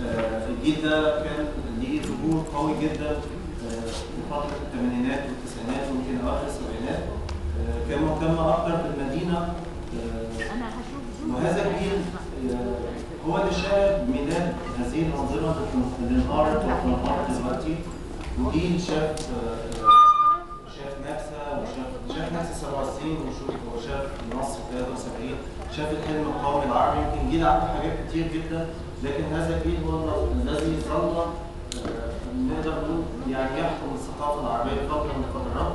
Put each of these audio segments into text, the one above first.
آه، الجيل ده كان ليه ظهور قوي جدا آه، في فتره الثمانينات والتسعينات ويمكن اواخر السبعينات آه، كان مهتم اكتر بالمدينه آه، انا هشوف زوم وهذا الجيل آه، هو اللي شاهد ميلاد هذه الانظمه اللي انهارت وتنهار دلوقتي وجيل شاف آه، آه، شاف نكسه وشاف شاف نكسه 67 وشوف وشاف النصر 73 شاف الحلم القومي العربي يمكن جيل عنده حاجات كتير جدا لكن هذا الجيل هو الذي ظل آه، نقدر نقول يعني يحكم الثقافه العربيه في فتره من الفترات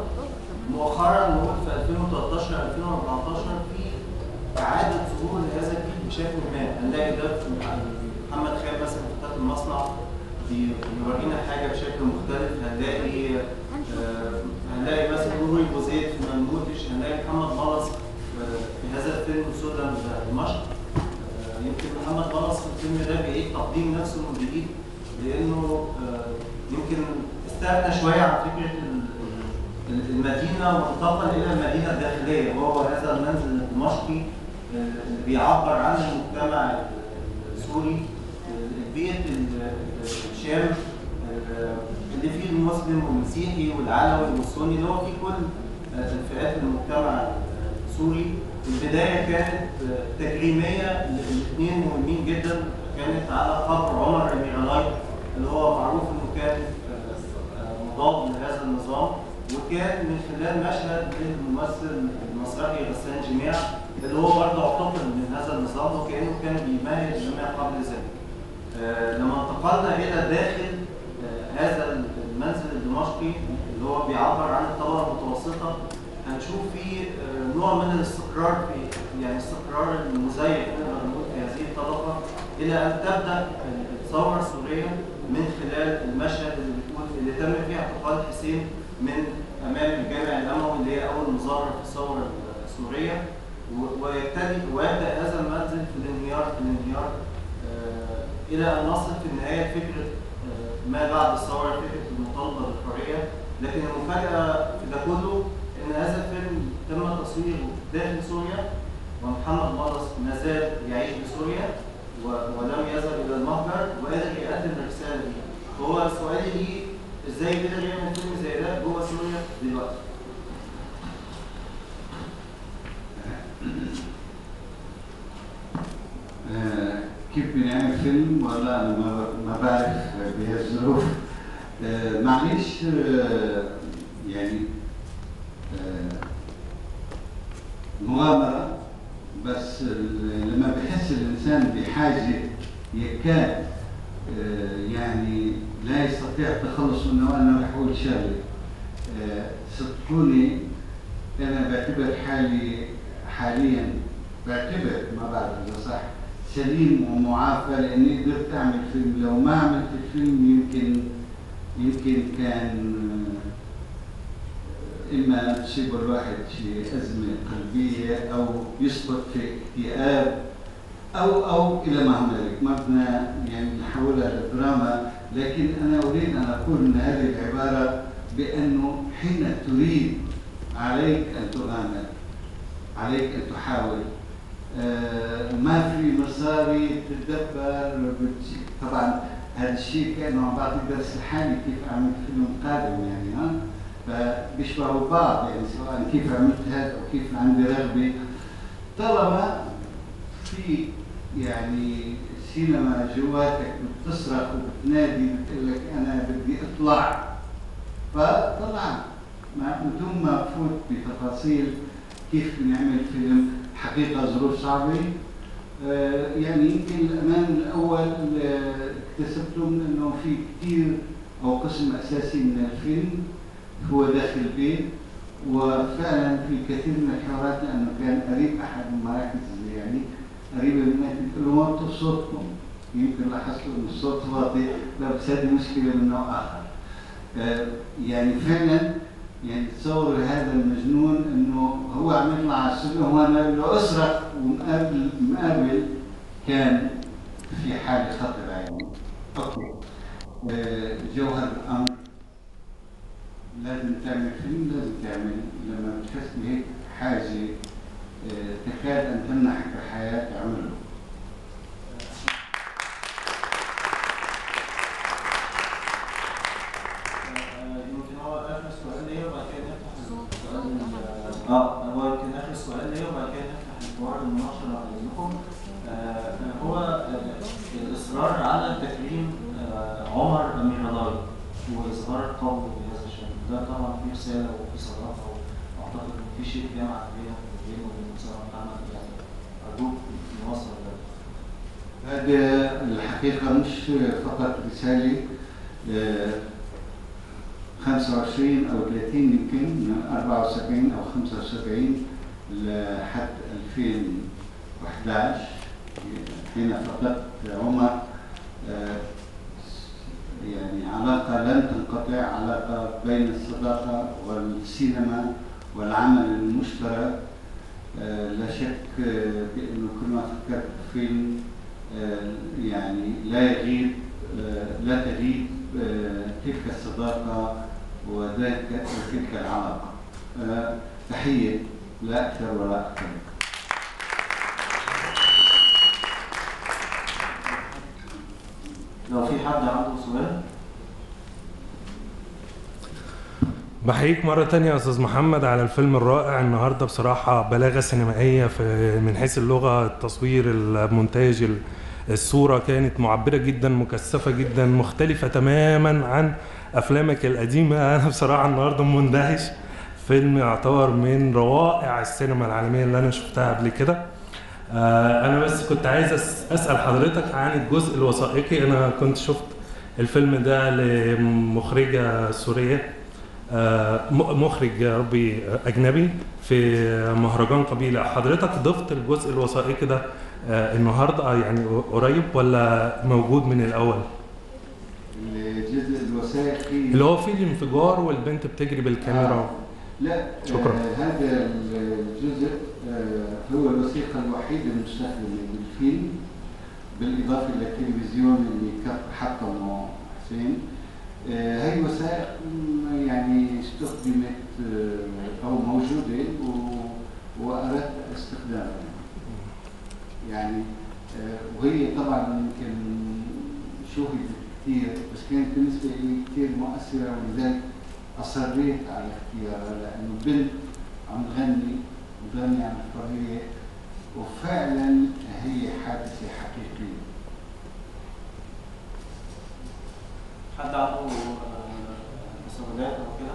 مؤخرا نقول في 2013 2014 في اعاده ظهور لهذا الجيل بشكل ما هنلاقي ده في محمد خالد مثلا في فتاه المصنع بي- بيورينا حاجه بشكل مختلف هنلاقي آه، هنلاقي مثلا نوري بوزيد في منموتش هنلاقي محمد ملص آه، في هذا الفيلم سودا دمشق آه، يمكن محمد ملص في الفيلم ده بيعيد تقديم نفسه من جديد لانه آه، يمكن استغنى شويه عن فكره ال- ال- المدينه وانتقل الى المدينه الداخليه وهو هذا المنزل الدمشقي آه، اللي بيعبر عن المجتمع السوري آه، البيت ال- الشام آه، اللي فيه المسلم والمسيحي والعلوي والسني اللي هو فيه كل آه، الفئات المجتمع السوري البدايه كانت آه، تكريميه لاثنين مهمين جدا كانت على قبر عمر الميغالاي اللي هو معروف انه كان آه، آه، مضاد لهذا النظام وكان من خلال مشهد للممثل المسرحي غسان جميع اللي هو برضه اعتقل من هذا النظام وكانه كان بيمهد لما قبل ذلك. آه، لما انتقلنا الى داخل آه، هذا المنزل الدمشقي اللي هو بيعبر عن الطبقه المتوسطه هنشوف فيه آه، نوع من الاستقرار في يعني استقرار المزيف نقدر نقول في هذه الطبقه الى ان تبدا الثوره السوريه من خلال المشهد اللي بتقول اللي تم فيه اعتقال حسين من امام الجامع الاموي اللي هي اول مظاهره في الثوره السوريه و- ويبتدي ويبدا هذا المنزل في الانهيار في الانهيار آه، الى ان نصل في النهايه لفكره آه، ما بعد الثوره فكره المطالبه بالحريه لكن المفاجاه في ده كله ان هذا الفيلم تم تصويره داخل سوريا ومحمد مرس ما زال يعيش بسوريا و- ولم يذهب الى المهجر وقدر يقدم الرساله دي فهو سؤالي ليه ازاي قدر يعمل فيلم زي ده جوه سوريا دلوقتي؟ آه، كيف بنعمل فيلم ولا انا ما ما بعرف بهالظروف آه، معلش آه، يعني آه، مغامرة بس ال- لما بحس الإنسان بحاجة يكاد آه، يعني لا يستطيع التخلص منه وأنا رح أقول شغلة آه، صدقوني أنا بعتبر حالي حاليا بعتبر ما بعرف إذا صح سليم ومعافى لأني قدرت أعمل فيلم لو ما عملت الفيلم يمكن يمكن كان آه، إما تصيب الواحد في أزمة قلبية أو يسقط في اكتئاب أو أو إلى ما هنالك ما بدنا يعني نحولها لدراما لكن أنا أريد أن أقول أن هذه العبارة بأنه حين تريد عليك أن تغامر عليك أن تحاول آه، ما في مصاري تدبر بتجي. طبعا هذا الشيء كانه عم بعطي درس لحالي كيف اعمل فيلم قادم يعني ها فبيشبهوا بعض يعني سواء كيف عملت هذا او كيف عندي رغبه طالما في يعني سينما جواتك بتصرخ وبتنادي بتقول لك انا بدي اطلع فطلع ما بدون ما افوت بتفاصيل كيف بنعمل فيلم حقيقه ظروف صعبه آه، يعني يمكن الامان الاول آه، اكتسبته من انه في كثير او قسم اساسي من الفيلم هو داخل البيت وفعلا في كثير من الحوارات لانه كان قريب احد المراكز اللي يعني قريبه منك بتقول له وطوا صوتكم يمكن لاحظتوا انه الصوت واطي لا بس هذه مشكله من نوع اخر آه، يعني فعلا يعني تصور هذا المجنون انه هو عم يطلع على السوق هو لو اسرق ومقابل مقابل كان في حاله خطره يعني اوكي آه، جوهر الامر لازم تعمل فيلم لازم تعمل لما بتحس بهيك حاجه آه، تكاد ان تمنحك الحياه تعمله اه هو يمكن اخر سؤال ليا وبعد كده نفتح الحوار المناقشه لو عايزكم آه هو آه، الاصرار على تكريم آه عمر امير رضاي واظهار القول بهذا الشان ده طبعا في رساله وفي صداقه واعتقد ان في شيء جمع بينه وبينه وبين المجتمع بتاعنا يعني ارجوك نوصل ده هذا الحقيقة مش فقط رسالة آه، 25 أو 30 يمكن من 74 أو 75 لحد 2011 هنا فقط عمر آه، يعني علاقة لن تنقطع علاقة بين الصداقة والسينما والعمل المشترك آه، لا شك آه، بأنه كل ما فكرت في فيلم آه، يعني لا يغيب آه، لا تغيب آه، تلك الصداقة وذاك وتلك العلاقة آه، تحية لا أكثر ولا أقل لو في حد عنده سؤال بحييك مرة تانية يا أستاذ محمد على الفيلم الرائع النهاردة بصراحة بلاغة سينمائية في من حيث اللغة التصوير المونتاج ال- الصورة كانت معبرة جدا مكثفة جدا مختلفة تماما عن أفلامك القديمة أنا بصراحة النهاردة مندهش فيلم يعتبر من روائع السينما العالمية اللي أنا شفتها قبل كده آه، أنا بس كنت عايز أس- أسأل حضرتك عن الجزء الوثائقي أنا كنت شفت الفيلم ده لمخرجة سورية آه، م- مخرج يا ربي اجنبي في مهرجان قبيله حضرتك ضفت الجزء الوثائقي ده آه، النهارده آه، يعني قريب ولا موجود من الاول الجزء الوثائقي اللي هو فيه الانفجار والبنت بتجري بالكاميرا آه. لا شكراً. آه هذا الجزء آه هو الوثيقة الوحيدة المستخدمة بالفيلم بالإضافة إلى التلفزيون اللي كف- حطمه حسين آه هي وثائق م- يعني استخدمت آه أو موجودة و- وأردت استخدامها يعني آه وهي طبعا يمكن شوهدت كثير بس كانت بالنسبة لي كثير مؤثرة ولذلك أصريت على اختيارها لأنه بنت عم تغني وتغني عن الحرية وفعلا هي حادثة حقيقية حد عنده آه، تساؤلات او كده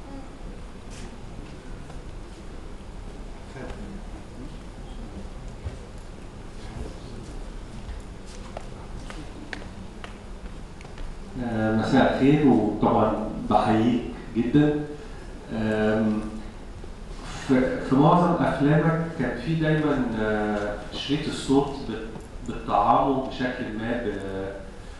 آه، مساء الخير وطبعا بحييك جدا آم، في في معظم افلامك كان في دايما آه، شريط الصوت بت- بتطعمه بشكل ما ب-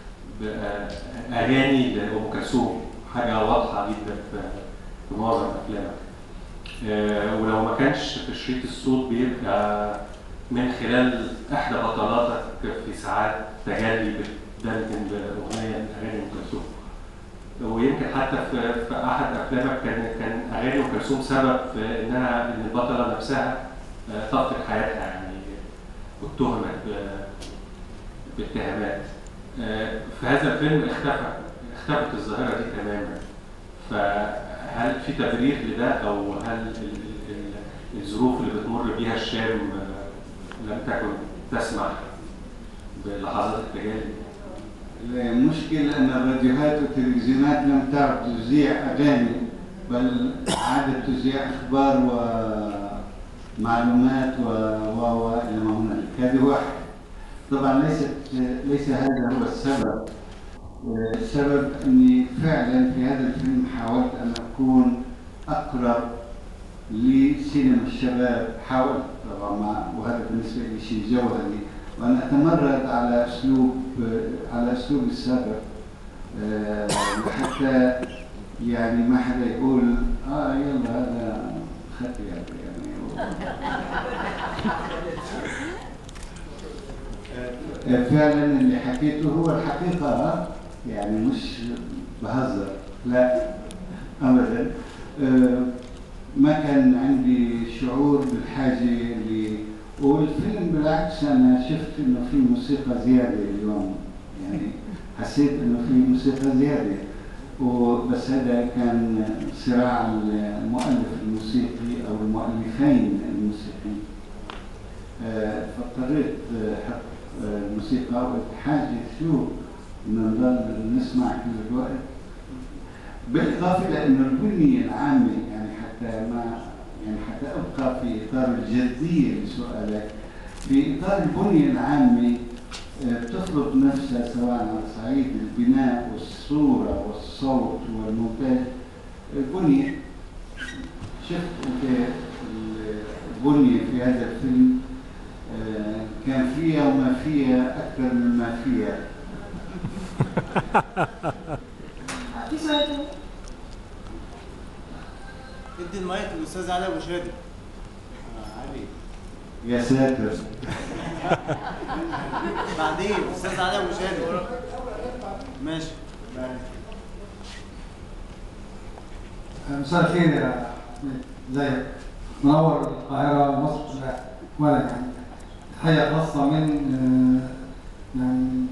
باغاني لام كلثوم حاجه واضحه جدا في في معظم افلامك آه، ولو ما كانش في شريط الصوت بيبقى من خلال احدى بطلاتك في ساعات تجلي بتدندن باغنيه من اغاني ام كلثوم ويمكن حتى في, في احد افلامك كان كان اغاني ام كلثوم سبب في انها ان البطله نفسها آه، تفقد حياتها يعني واتهمت ب- باتهامات آه، في هذا الفيلم اختفى اختفت الظاهره دي تماما فهل في تبرير لده او هل ال- ال- ال- الظروف اللي بتمر بيها الشام آه، لم تكن تسمح بلحظات التجلي المشكلة أن الراديوهات والتلفزيونات لم تعد تذيع أغاني بل عادت تذيع أخبار ومعلومات و و و إلى ما هنالك هذه واحد طبعا ليست ليس هذا هو السبب السبب أني فعلا في هذا الفيلم حاولت أن أكون أقرب لسينما الشباب حاولت طبعا مع- وهذا بالنسبة لي شيء جوهري وأن أتمرد على أسلوب على أسلوب السابق آه، حتى يعني ما حدا يقول آه يلا هذا خطي يعني آه، فعلا اللي حكيته هو الحقيقة يعني مش بهزر لا أبدا آه، ما كان عندي شعور بالحاجة ل والفيلم بالعكس أنا شفت إنه في موسيقى زيادة اليوم يعني حسيت إنه في موسيقى زيادة وبس هذا كان صراع المؤلف الموسيقي او المؤلفين الموسيقيين آه، فاضطريت آه، احط آه، الموسيقى وقلت حاجه شو بدنا نضل نسمع كل الوقت بالاضافه الى انه البنيه العامه يعني حتى ما يعني حتى ابقى في اطار الجديه لسؤالك في اطار البنيه العامه آه، بتطلب نفسها سواء على صعيد البناء والصوره والصوت والمونتاج البنيه شفت انت البنيه في هذا الفيلم آه، كان فيها وما فيها اكثر مما فيها في سؤال تاني؟ ادي المايك للاستاذ علي ابو شادي آه، علي يا ساتر بعدين استاذ علي ابو شادي ماشي مساء الخير يا أحمد. ازيك منور القاهرة ومصر كلها ولا يعني تحية خاصة من آه، يعني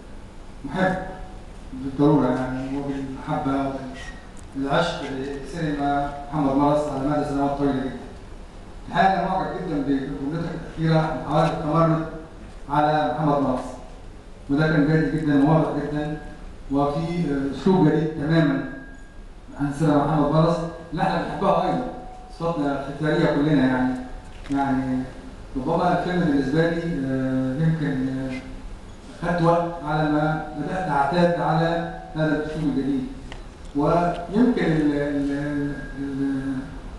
محب بالضرورة يعني وبالمحبة والعشق لسينما محمد مرس على مدى سنوات طويلة جدا. الحقيقة أنا معجب جدا بجملتك الأخيرة محاولة التمرد على محمد مرس. وده كان جيد جدا وواضح جدا وفي آه، أسلوب جديد تماما عن سيدنا محمد برص اللي احنا بنحبها ايضا صفاتنا الختاريه كلنا يعني يعني ربما الفيلم بالنسبه لي آه، يمكن آه، خدت وقت على ما بدات اعتاد على هذا الاسلوب الجديد ويمكن ال ال ال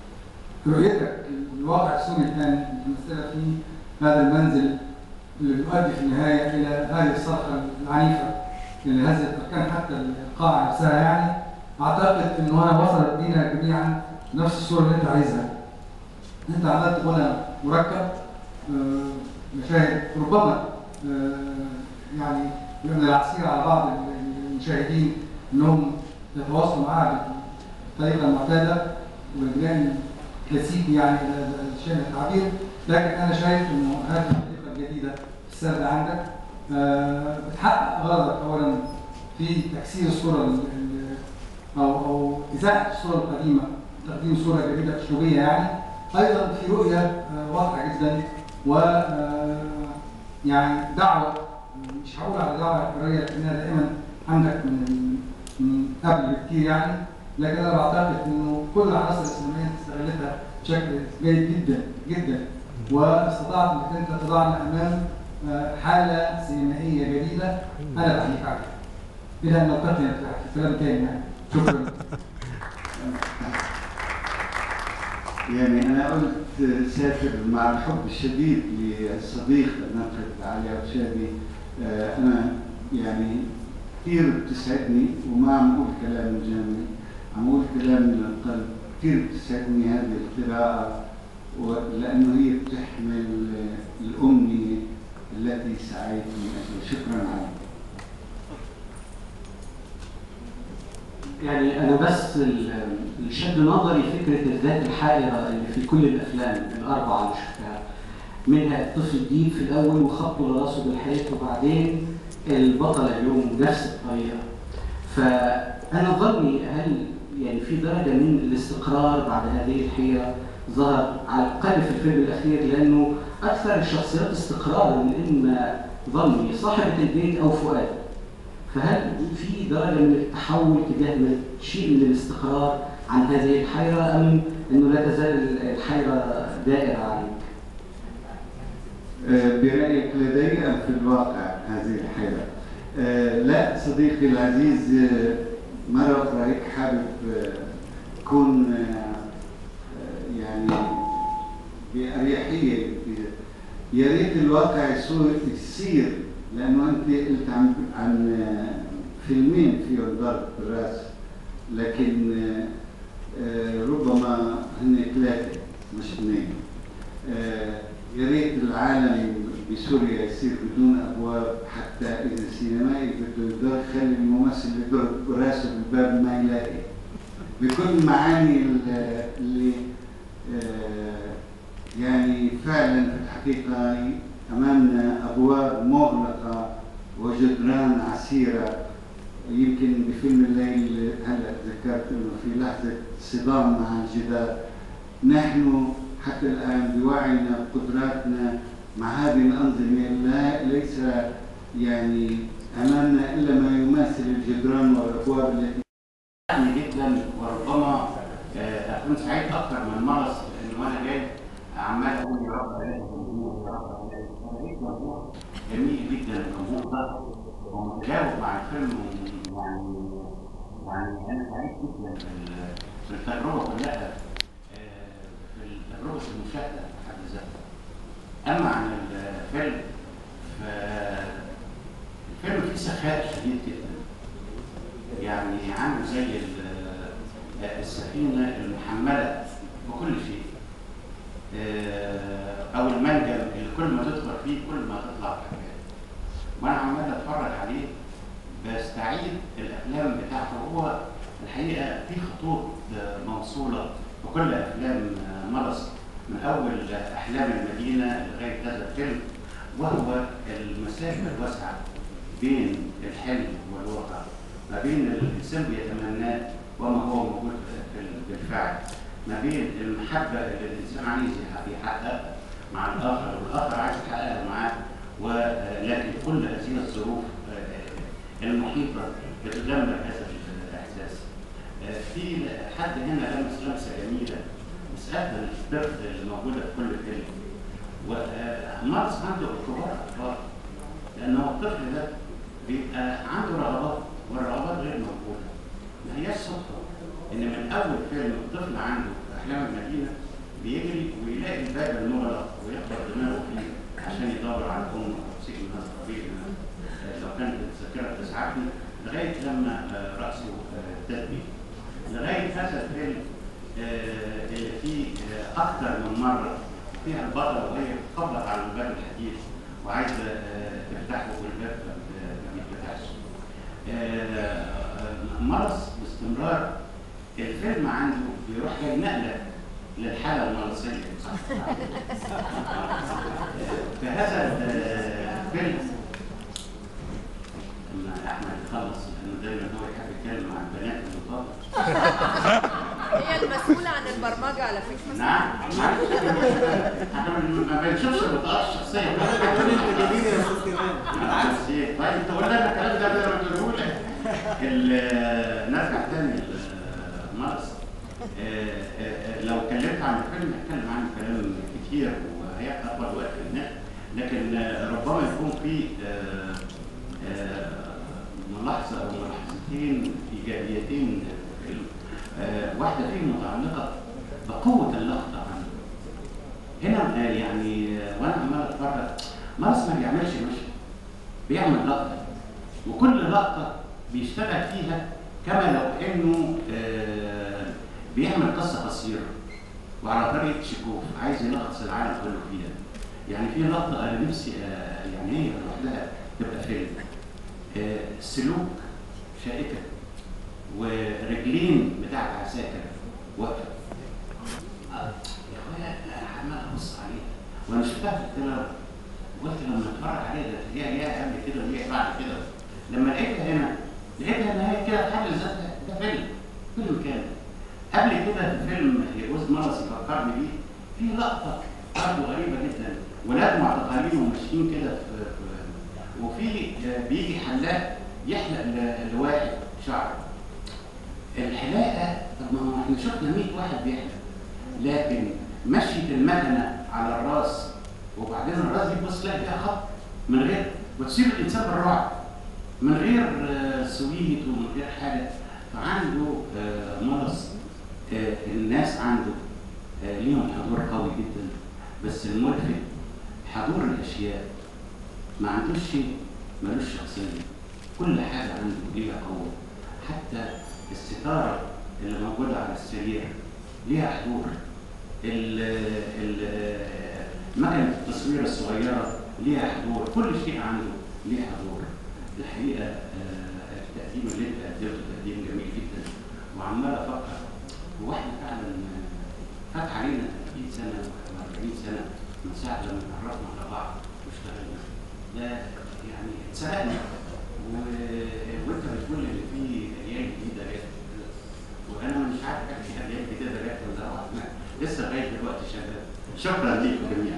رؤيتك الواقع السوري الان المتمثله في هذا المنزل اللي بيؤدي في النهايه الى هذه الصرخه العنيفه اللي هزت اركان حتى القاعه نفسها يعني اعتقد انه انا وصلت بينا جميعا نفس الصوره اللي انت عايزها. انت عملت غنى مركب آه، مشاهد ربما آه، يعني من العسير على بعض المشاهدين انهم يتواصلوا معها بالطريقه المعتاده والبناء الكلاسيكي يعني ده- ده شيء من التعبير لكن انا شايف انه هذه الطريقه الجديده في السرد عندك آه، بتحقق غرضك اولا في تكسير الصوره ال- ال- او او ازاحه الصوره القديمه تقديم صوره جديده اسلوبيه يعني ايضا في رؤيه آه، واضحه جدا و آه، يعني دعوه مش هقول على دعوه حريه لانها دائما عندك من من قبل بكتير يعني لكن انا بعتقد انه كل العناصر الاسلاميه استغلتها بشكل جيد جدا جدا واستطعت انك انت تضعنا امام آه، حاله سينمائيه جديده انا بحييك عليها. الى ان نلتقي في كلام تاني يعني شكرا يعني انا قلت سافر مع الحب الشديد للصديق الناقد علي أبو شادي آه، انا يعني كثير بتسعدني وما عم اقول كلام جامد عم اقول كلام من القلب كثير بتسعدني هذه القراءه و- لانه هي بتحمل آه، الامنيه التي سعيت من اجلها شكرا عليك يعني انا بس ال- اللي شد نظري فكره الذات الحائره اللي في كل الافلام الاربعه اللي شفتها منها الطفل الديب في الاول وخبطه لراسه بالحيط وبعدين البطل اليوم نفس الطريقه فانا ظني هل يعني في درجه من الاستقرار بعد هذه الحيره ظهر على الاقل في الفيلم الاخير لانه اكثر الشخصيات استقرارا اما ظني صاحبه البيت او فؤاد فهل في درجه من التحول تجاه من شيء من الاستقرار عن هذه الحيره ام انه لا تزال الحيره دائره عليك؟ آه، برأيك لدي أم في الواقع هذه الحيرة؟ آه، لا صديقي العزيز آه، مرة أخرى هيك حابب آه، أكون آه، آه، يعني بأريحية يا ريت الواقع يصير يصير لأنه أنت قلت عن عن آه، فيلمين فيهم ضرب بالراس لكن آه، آه، ربما هن ثلاثة مش اثنين آه، يا ريت العالم بسوريا يصير بدون ابواب حتى اذا السينمائي بده يضل يخلي الممثل يضرب براسه بالباب ما يلاقي بكل المعاني ال- اللي آه، يعني فعلا في الحقيقه امامنا ابواب مغلقه وجدران عسيره يمكن بفيلم الليل هلا ذكرت انه في لحظه صدام مع الجدار نحن حتى الان بوعينا بقدراتنا مع هذه الانظمه لا ليس يعني امامنا الا ما يماثل الجدران والابواب التي يعني جدا وربما آه، اكون سعيد اكثر من مرض لان وانا جاي عمال اقول يا رب الاقي جمهور، يا رب الاقي جمهور. لقيت جمهور جميل جدا الجمهور ده ومتجاوب مع الفيلم يعني يعني انا سعيد جدا بال- بالتجربه كلها آه، بالتجربه المشاهده في حد ذاتها اما عن الفيلم فالفيلم فيه سخاء شديد جدا يعني عامل زي ال- السفينة المحملة بكل شيء آه، أو المنجم اللي كل ما تدخل فيه كل ما تطلع بحاجات وأنا عمال أتفرج عليه بستعيد الأفلام بتاعته هو الحقيقة في خطوط آه، موصولة بكل أفلام آه، مرس من أول أحلام المدينة لغاية هذا الفيلم وهو المسافة الواسعة بين الحلم والواقع ما بين اللي الانسان بيتمناه وما هو موجود في ال- بالفعل ما بين المحبه اللي الانسان عايز يح- يحققها مع الاخر والاخر عايز يحققها معاه ولكن كل هذه الظروف آه، المحيطه بتدمر هذا الاحساس آه، في حد هنا لمس لمسه جميله مساله الطفل اللي موجوده في كل فيلم ومارس عنده كبار اطفال لان هو الطفل ده بيبقى عنده رغبات والرغبات غير موجوده ما هياش صدفه ان من اول فيلم الطفل عنده احلام المدينه بيجري ويلاقي الباب المغلق ويخبط دماغه فيه عشان يدور على امه او شيء من هذا القبيل آه، لو كانت الذاكره تسعفني لغايه لما آه، راسه آه، تدبي لغايه هذا الفيلم آه، اللي فيه آه، اكثر من مره فيها البطله وهي بتخبط على الباب الحديد وعايزه آه، تفتحه والباب ما ما بيتفتحش. آه، آه، مرض باستمرار الفيلم عنده بيروح جاي نقله للحاله المرضيه في هذا الفيلم لما احمد يخلص لانه دايما هو يحب يتكلم عن البنات المطلقه هي المسؤولة عن البرمجة على فكرة نعم احنا ما بنشوفش البطاقات الشخصيه انت جميل يا استاذ كمان بس إيه؟ طيب انت قلت لنا الكلام ده قبل ما تقوله لك ال- نرجع تاني لمارس لو اتكلمت عن الفيلم هتكلم عنه كلام كتير وهياخد اكبر وقت مننا لكن آه، ربما يكون في آه، آه، ملاحظه او ملاحظتين ايجابيتين في الفيلم. آه، واحده فيهم متعلقه بقوه اللقطه عنه هنا آه، يعني آه، وانا عمال اتفرج مارس ما بيعملش مشهد بيعمل لقطه وكل لقطه بيشتغل فيها كما لو انه آه، بيعمل قصه قصيره وعلى طريقه شيكوف عايز يلخص العالم كله فيها يعني في لقطه انا نفسي آه، يعني هي لوحدها تبقى فيلم آه، سلوك شائكه ورجلين بتاعت عساكر واقفه آه، يا اخويا انا عمال ابص عليها وانا شفتها في التلفزيون قلت لما اتفرج عليها ده هي ليها قبل كده وليها بعد كده لما لقيتها هنا لقيتها ان هي كده في حد ذاتها ده فيلم فيلم كامل قبل كده في فيلم يجوز مرس يفكرني بيه في لقطه برضه غريبه جدا ولاد معتقلين وماشيين كده في, في وفي آه، بيجي حلاق يحلق ل- لواحد شعر الحلاقه طب ما هو احنا شفنا 100 واحد بيحلق لكن مشيت المكنه على الراس وبعدين الراس دي تبص تلاقي فيها خط من غير وتسيب الانسان بالرعب من غير آه، سويت ومن غير حاجه فعنده آه، مرض آه، الناس عنده آه، ليهم حضور قوي جدا بس الملفت حضور الاشياء ما عندوش شيء ملوش شخصيه كل حاجه عنده ليها قوه حتى الستاره اللي موجوده على السرير ليها حضور ال ال مكنه التصوير الصغيره ليها حضور كل شيء عنده ليه حضور الحقيقه آه، التقديم اللي انت قدمته تقديم جميل جدا وعمال افكر هو احنا فعلا فات علينا 30 سنه و 40 سنه من ساعه لما اتعرفنا على بعض واشتغلنا ده يعني اتسرقنا و... وانت بتقول ان شكرا لكم جميعا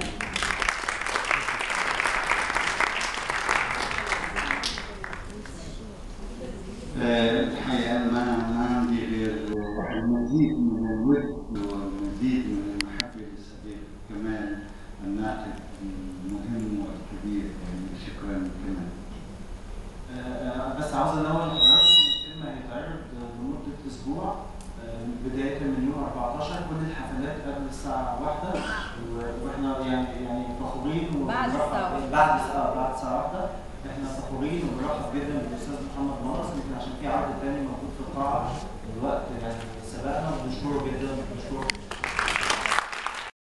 آه، الحقيقة ما ما عندي غير المزيد من الود والمزيد من المحبة للصديق كمان الناقد المهم والكبير يعني شكرا كمان. آه، بس عاوز انوه لحضراتكم ان الفيلم هيتعرض لمده اسبوع آه، بدايه من يوم 14 كل الحفلات قبل الساعه 1 و- واحنا يعني يعني فخورين بعد وبنرحب- الساعة واحدة. بعد الساعه بعد الساعه 1 احنا فخورين وبنرحب جدا بالاستاذ محمد مرس يمكن عشان في عرض تاني موجود